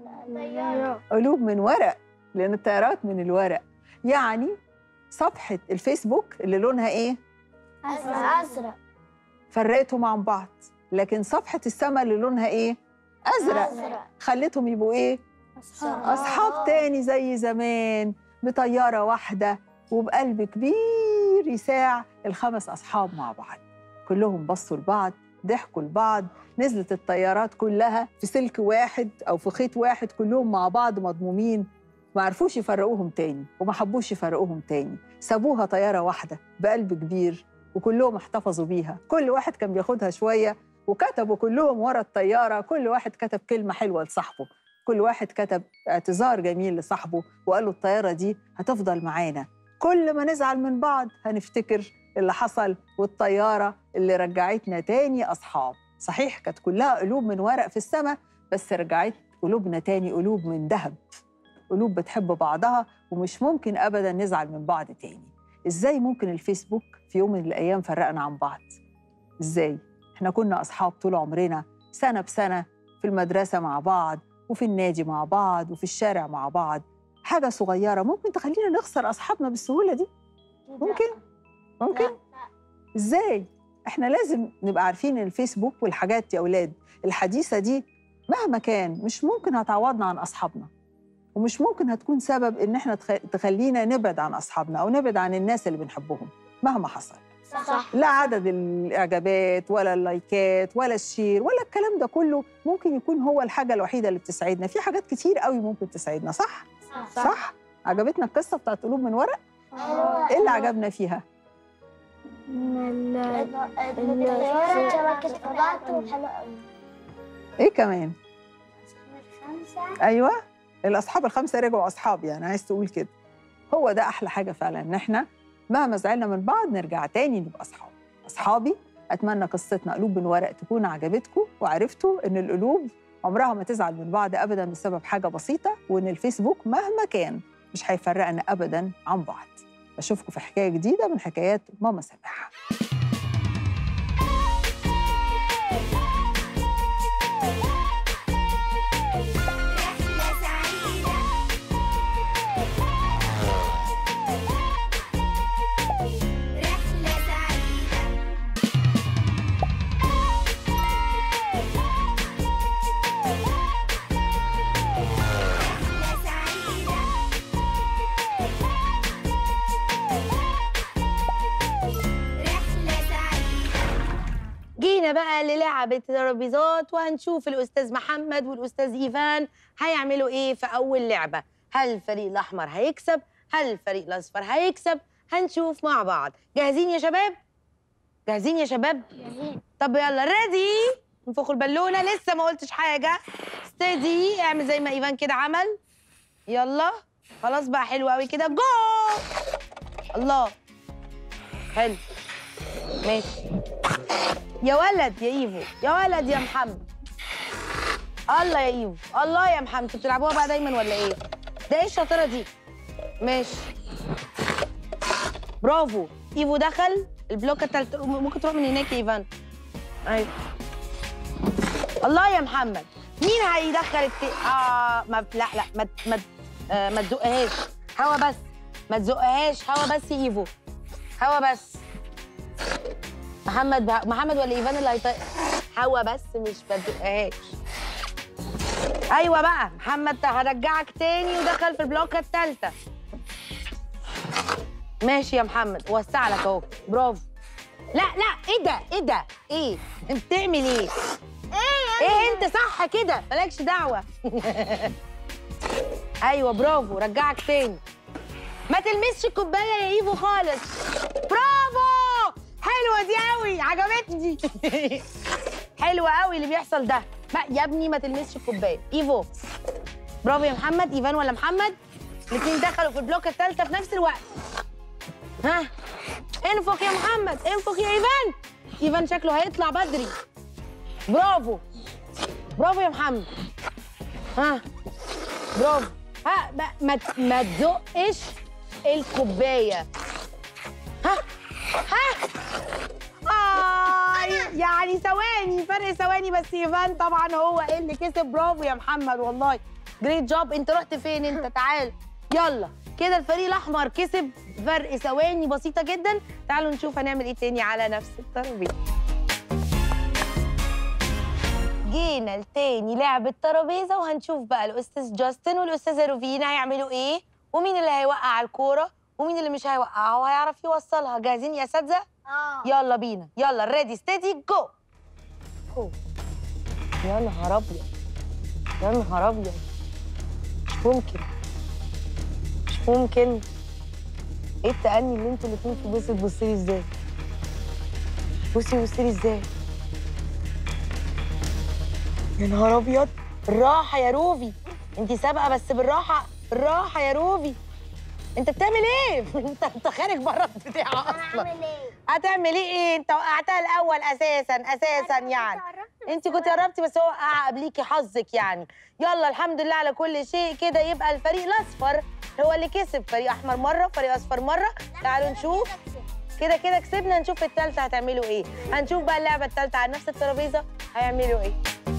قلوب من ورق لان الطيارات من الورق يعني صفحه الفيسبوك اللي لونها ايه أزرق فرقتهم عن بعض لكن صفحه السماء اللي لونها ايه ازرق أزرق خلتهم يبقوا ايه أصحاب تاني زي زمان بطيارة واحدة وبقلب كبير يساع الخمس أصحاب مع بعض كلهم بصوا لبعض ضحكوا لبعض نزلت الطيارات كلها في سلك واحد أو في خيط واحد كلهم مع بعض مضمومين ما عرفوش يفرقوهم تاني وما حبوش يفرقوهم تاني سابوها طيارة واحدة بقلب كبير وكلهم احتفظوا بيها كل واحد كان بياخدها شوية وكتبوا كلهم ورا الطيارة كل واحد كتب كلمة حلوة لصاحبه كل واحد كتب اعتذار جميل لصاحبه وقال له الطيارة دي هتفضل معانا كل ما نزعل من بعض هنفتكر اللي حصل والطيارة اللي رجعتنا تاني أصحاب صحيح كانت كلها قلوب من ورق في السماء بس رجعت قلوبنا تاني قلوب من ذهب قلوب بتحب بعضها ومش ممكن أبدا نزعل من بعض تاني إزاي ممكن الفيسبوك في يوم من الأيام فرقنا عن بعض إزاي إحنا كنا أصحاب طول عمرنا سنة بسنة في المدرسة مع بعض وفي النادي مع بعض وفي الشارع مع بعض حاجة صغيرة ممكن تخلينا نخسر أصحابنا بالسهولة دي ممكن ممكن إزاي إحنا لازم نبقى عارفين إن الفيسبوك والحاجات يا أولاد الحديثة دي مهما كان مش ممكن هتعوضنا عن أصحابنا ومش ممكن هتكون سبب إن إحنا تخ- تخلينا نبعد عن أصحابنا أو نبعد عن الناس اللي بنحبهم مهما حصل صح لا عدد الاعجابات ولا اللايكات ولا الشير ولا الكلام ده كله ممكن يكون هو الحاجه الوحيده اللي بتسعدنا في حاجات كتير قوي ممكن تسعدنا صح صح, صح؟ عجبتنا القصه بتاعت قلوب من ورق ايه اللي عجبنا فيها من ال- الطيارة شبكت في بعض وحلوة قوي ايه كمان خمسة ايوه الاصحاب الخمسه رجعوا اصحاب يعني عايز تقول كده هو ده احلى حاجه فعلا ان احنا مهما زعلنا من بعض نرجع تاني نبقى اصحاب اصحابي اتمنى قصتنا قلوب من ورق تكون عجبتكم وعرفتوا ان القلوب عمرها ما تزعل من بعض ابدا بسبب حاجه بسيطه وان الفيسبوك مهما كان مش هيفرقنا ابدا عن بعض اشوفكم في حكايه جديده من حكايات ماما سامحه رحلة سعيدة رحلة سعيدة رحلة سعيدة رحلة سعيدة جينا بقى للعب الترابيزات وهنشوف الأستاذ محمد والأستاذ إيفان هيعملوا إيه في أول لعبة هل الفريق الأحمر هيكسب؟ هل الفريق الأصفر هيكسب؟ هنشوف مع بعض جاهزين يا شباب؟ جاهزين يا شباب؟ طب يلا ريدي انفخوا البالونة لسه ما قلتش حاجة ستدي اعمل زي ما إيفان كده عمل يلا خلاص بقى حلو قوي كده جو الله حلو ماشي يا ولد يا ايفو يا ولد يا محمد الله يا ايفو الله يا محمد انتوا بتلعبوها بقى دايما ولا ايه ده ايه الشطاره دي ماشي برافو ايفو دخل البلوكه التالتة ممكن تروح من هناك يا ايفان ايوه الله يا محمد مين هيدخل الت... اه ما لا لا ما ما آه ما تزقهاش هوا بس ما تزقهاش هوا بس يا ايفو هوا بس محمد بها... محمد ولا ايفان اللي هيطير هوا بس مش بدقهاش ايوه بقى محمد هرجعك تاني ودخل في البلوكه الثالثه ماشي يا محمد وسع لك اهو برافو لا لا ايه ده ايه ده ايه بتعمل ايه ايه انت صح كده مالكش دعوه ايوه برافو رجعك تاني ما تلمسش الكوبايه يا ايفو خالص برافو حلوه دي قوي عجبتني حلوه قوي اللي بيحصل ده ما يا ابني ما تلمسش الكوبايه ايفو برافو يا محمد ايفان ولا محمد الاثنين دخلوا في البلوك الثالثه في نفس الوقت ها انفخ يا محمد انفخ يا ايفان ايفان شكله هيطلع بدري برافو برافو يا محمد ها برافو ها ما ما, ما تزقش الكوبايه ها ها آه يعني ثواني فرق ثواني بس ايفان طبعا هو اللي كسب برافو يا محمد والله جريت جوب انت رحت فين انت تعال يلا كده الفريق الاحمر كسب فرق ثواني بسيطه جدا تعالوا نشوف هنعمل ايه تاني على نفس الترابيزه جينا لتاني لعبة ترابيزة وهنشوف بقى الأستاذ جاستن والأستاذة روفينا هيعملوا إيه ومين اللي هيوقع الكورة ومين اللي مش هيوقعها وهيعرف يوصلها جاهزين يا أساتذة؟ اه يلا بينا يلا ريدي ستيدي جو جو يا نهار ابيض يا نهار ابيض مش ممكن مش ممكن ايه التأني اللي انتوا الاتنين في بصي تبصي لي ازاي بصي بصي لي ازاي يا نهار ابيض بالراحه يا روفي انت سابقه بس بالراحه بالراحه يا روفي انت بتعمل ايه انت انت خارج بره البتاع اصلا اعمل ايه هتعمل ايه ايه انت وقعتها الاول اساسا اساسا يعني انت كنت قربتي بس هو وقع قبليكي حظك يعني يلا الحمد لله على كل شيء كده يبقى الفريق الاصفر هو اللي كسب فريق احمر مره فريق اصفر مره تعالوا نشوف كده كده كسبنا نشوف التالتة هتعملوا ايه هنشوف بقى اللعبة التالتة على نفس الترابيزة هيعملوا ايه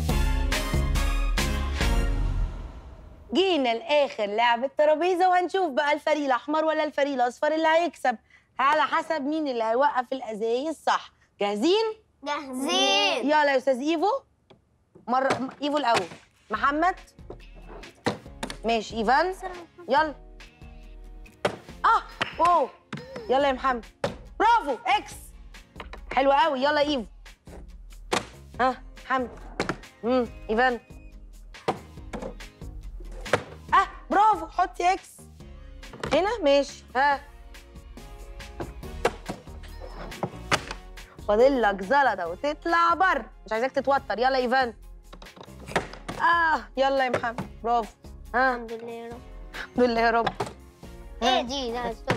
جينا لاخر لعبة ترابيزة وهنشوف بقى الفريق الاحمر ولا الفريق الاصفر اللي هيكسب على حسب مين اللي هيوقف الازايز صح جاهزين جاهزين يلا يا استاذ ايفو مرة ايفو الاول محمد ماشي ايفان يلا اه اوه يلا يا محمد برافو اكس حلو قوي يلا ايفو ها محمد امم ايفان اه برافو حطي اكس هنا ماشي ها فاضل لك زلطه وتطلع بره مش عايزاك تتوتر يلا ايفان اه يلا يا محمد برافو ها الحمد لله يا رب الحمد لله يا رب ايه دي لا ستوب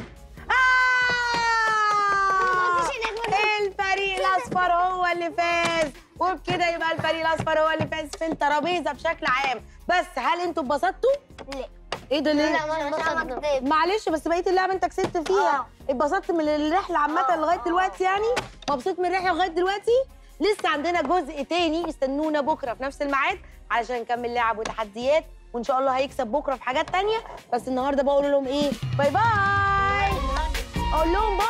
آه! الفريق الاصفر هو اللي فاز وبكده يبقى الفريق الاصفر هو اللي فاز في الترابيزه بشكل عام بس هل انتوا اتبسطتوا لا ايه ده ليه لا ما انبسطنا معلش بس بقيه اللعبه انت كسبت فيها اتبسطت من الرحله عامه لغايه دلوقتي يعني مبسوط من الرحله لغايه دلوقتي لسه عندنا جزء تاني استنونا بكره في نفس الميعاد علشان نكمل لعب وتحديات وان شاء الله هيكسب بكره في حاجات تانية بس النهارده بقول لهم ايه باي باي اقول لهم باي